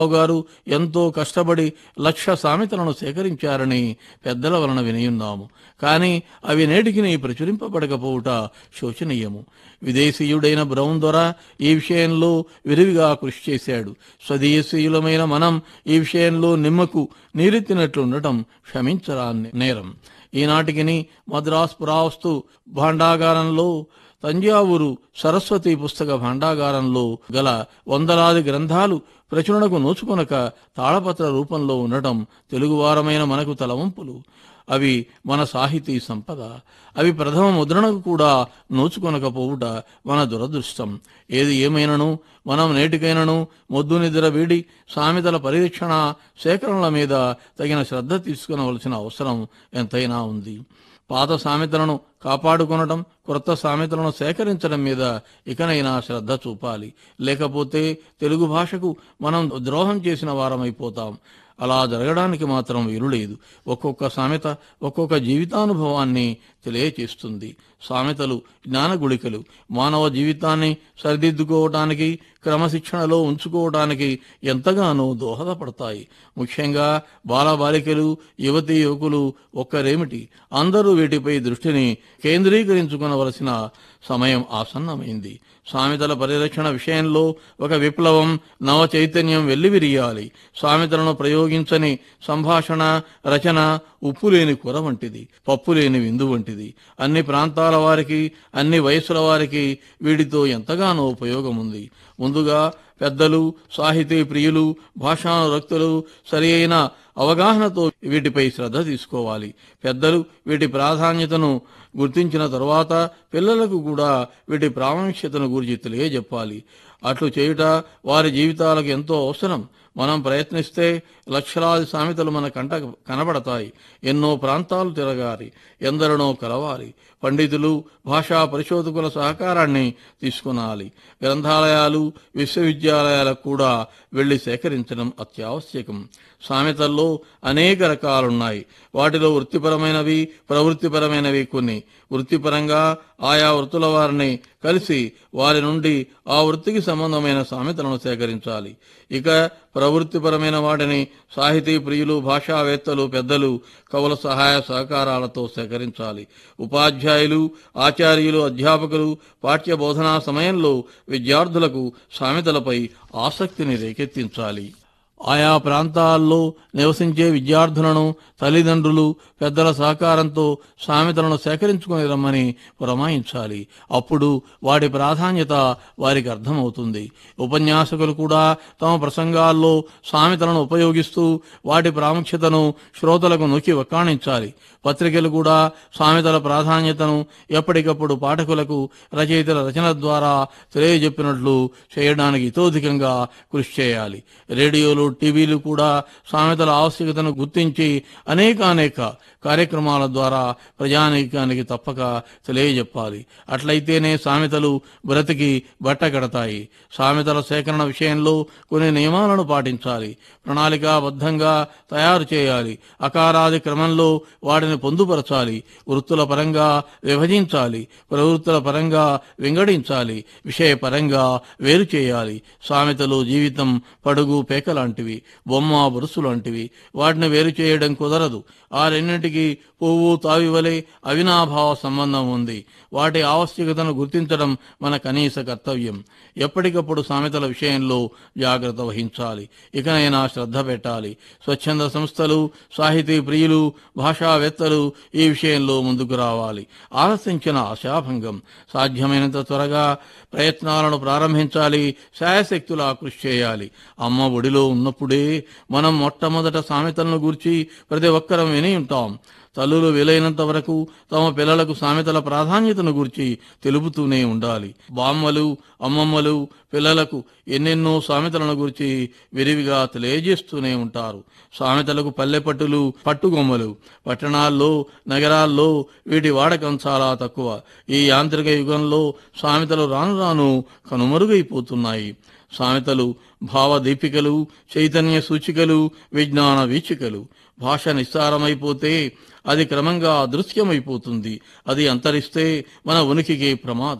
గారు ఎంతో కష్టపడి లక్ష సామెతలను సేకరించారని పెద్దల వలన వినియున్నాము కానీ అవి నేటికి ప్రచురింపబడకపోవుట శోచనీయము విదేశీయుడైన బ్రౌన్ దొర ఈ విషయంలో విరివిగా కృషి చేశాడు స్వదేశీయులమైన మనం ఈ విషయంలో నిమ్మకు నీరెత్తినట్లుండటం క్షమించరాని నేరం ఈనాటికిని మద్రాస్ పురావస్తు భాండాగారంలో తంజావూరు సరస్వతి పుస్తక భాండాగారంలో గల వందలాది గ్రంథాలు ప్రచురణకు నోచుకొనక తాళపత్ర రూపంలో ఉండటం తెలుగువారమైన మనకు తలవంపులు అవి మన సాహితీ సంపద అవి ప్రథమ ముద్రణకు కూడా నోచుకొనకపోవుట మన దురదృష్టం ఏది ఏమైనను మనం నేటికైనను మొద్దు నిద్ర వీడి సామెతల పరిరక్షణ సేకరణల మీద తగిన శ్రద్ధ తీసుకునవలసిన అవసరం ఎంతైనా ఉంది పాత సామెతలను కాపాడుకొనడం క్రొత్త సామెతలను సేకరించడం మీద ఇకనైనా శ్రద్ధ చూపాలి లేకపోతే తెలుగు భాషకు మనం ద్రోహం చేసిన వారమైపోతాం అలా జరగడానికి మాత్రం వీలు లేదు ఒక్కొక్క సామెత ఒక్కొక్క జీవితానుభవాన్ని తెలియచేస్తుంది సామెతలు జ్ఞానగుళికలు మానవ జీవితాన్ని సరిదిద్దుకోవటానికి క్రమశిక్షణలో ఉంచుకోవటానికి ఎంతగానో దోహదపడతాయి ముఖ్యంగా బాలబాలికలు యువతీ యువకులు ఒక్కరేమిటి అందరూ వీటిపై దృష్టిని కేంద్రీకరించుకునవలసిన సమయం ఆసన్నమైంది సామెతల పరిరక్షణ విషయంలో ఒక విప్లవం నవ చైతన్యం వెల్లివిరియాలి సామెతలను ప్రయోగించని సంభాషణ రచన ఉప్పు లేని కూర వంటిది పప్పు లేని విందు వంటిది అన్ని ప్రాంతాల వారికి అన్ని వయసుల వారికి వీటితో ఎంతగానో ఉపయోగం ఉంది ముందుగా పెద్దలు సాహితీ ప్రియులు భాషానురక్తులు సరి అయిన అవగాహనతో వీటిపై శ్రద్ధ తీసుకోవాలి పెద్దలు వీటి ప్రాధాన్యతను గుర్తించిన తరువాత పిల్లలకు కూడా వీటి ప్రాముఖ్యతను గురించి తెలియజెప్పాలి అట్లు చేయుట వారి జీవితాలకు ఎంతో అవసరం మనం ప్రయత్నిస్తే లక్షలాది సామెతలు మన కంట కనబడతాయి ఎన్నో ప్రాంతాలు తిరగాలి ఎందరినో కలవాలి పండితులు భాషా పరిశోధకుల సహకారాన్ని తీసుకునాలి గ్రంథాలయాలు విశ్వవిద్యాలయాలకు కూడా వెళ్లి సేకరించడం అత్యావశ్యకం సామెతల్లో అనేక రకాలున్నాయి వాటిలో వృత్తిపరమైనవి ప్రవృత్తిపరమైనవి కొన్ని వృత్తిపరంగా ఆయా వృత్తుల వారిని కలిసి వారి నుండి ఆ వృత్తికి సంబంధమైన సామెతలను సేకరించాలి ఇక ప్రవృత్తిపరమైన వాటిని సాహితీ ప్రియులు భాషావేత్తలు పెద్దలు కవుల సహాయ సహకారాలతో సేకరించాలి ఉపాధ్యాయులు ఆచార్యులు అధ్యాపకులు పాఠ్య బోధనా సమయంలో విద్యార్థులకు సామెతలపై ఆసక్తిని రేకెత్తించాలి ఆయా ప్రాంతాల్లో నివసించే విద్యార్థులను తల్లిదండ్రులు పెద్దల సహకారంతో సామెతలను సేకరించుకుని రమ్మని పురమాయించాలి అప్పుడు వాటి ప్రాధాన్యత వారికి అర్థమవుతుంది ఉపన్యాసకులు కూడా తమ ప్రసంగాల్లో సామెతలను ఉపయోగిస్తూ వాటి ప్రాముఖ్యతను శ్రోతలకు నొక్కి వక్కాణించాలి పత్రికలు కూడా సామెతల ప్రాధాన్యతను ఎప్పటికప్పుడు పాఠకులకు రచయితల రచన ద్వారా తెలియజెప్పినట్లు చేయడానికి ఇతోధికంగా కృషి చేయాలి రేడియోలు టీవీలు కూడా సామెతల ఆవశ్యకతను గుర్తించి అనేకానేక కార్యక్రమాల ద్వారా ప్రజానీకానికి తప్పక తెలియజెప్పాలి అట్లయితేనే సామెతలు బ్రతికి బట్ట కడతాయి సామెతల సేకరణ విషయంలో కొన్ని నియమాలను పాటించాలి ప్రణాళికాబద్ధంగా తయారు చేయాలి అకారాది క్రమంలో వాటిని పొందుపరచాలి వృత్తుల పరంగా విభజించాలి ప్రవృత్తుల పరంగా వింగడించాలి విషయ పరంగా వేరు చేయాలి సామెతలు జీవితం పడుగు పేక లాంటివి బొమ్మ బురుసు లాంటివి వాటిని వేరు చేయడం కుదరదు ఆ రెండింటికి పువ్వు తావివలే అవినాభావ సంబంధం ఉంది వాటి ఆవశ్యకతను గుర్తించడం మన కనీస కర్తవ్యం ఎప్పటికప్పుడు సామెతల విషయంలో జాగ్రత్త వహించాలి ఇకనైనా శ్రద్ధ పెట్టాలి స్వచ్ఛంద సంస్థలు సాహితీ ప్రియులు భాషావేత్తలు ఈ విషయంలో ముందుకు రావాలి ఆలసించిన ఆశాభంగం సాధ్యమైనంత త్వరగా ప్రయత్నాలను ప్రారంభించాలి శాయశక్తులా కృషి చేయాలి అమ్మ ఒడిలో ఉన్నప్పుడే మనం మొట్టమొదట సామెతలను గూర్చి ప్రతి ఒక్కరం విని ఉంటాం తల్లులు వీలైనంత వరకు తమ పిల్లలకు సామెతల ప్రాధాన్యతను గురించి తెలుపుతూనే ఉండాలి బామ్మలు అమ్మమ్మలు పిల్లలకు ఎన్నెన్నో సామెతలను గురించి విరివిగా తెలియజేస్తూనే ఉంటారు సామెతలకు పల్లెపట్టులు పట్టుగొమ్మలు పట్టణాల్లో నగరాల్లో వీటి వాడకం చాలా తక్కువ ఈ యాంత్రిక యుగంలో సామెతలు రాను రాను కనుమరుగైపోతున్నాయి సామెతలు భావదీపికలు చైతన్య సూచికలు విజ్ఞాన వీచికలు భాష నిస్సారమైపోతే అది క్రమంగా అదృశ్యమైపోతుంది అది అంతరిస్తే మన ఉనికికి ప్రమాదం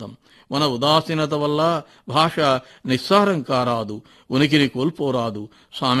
మన ఉదాసీనత వల్ల భాష నిస్సారం కారాదు ఉనికిని కోల్పోరాదు సామె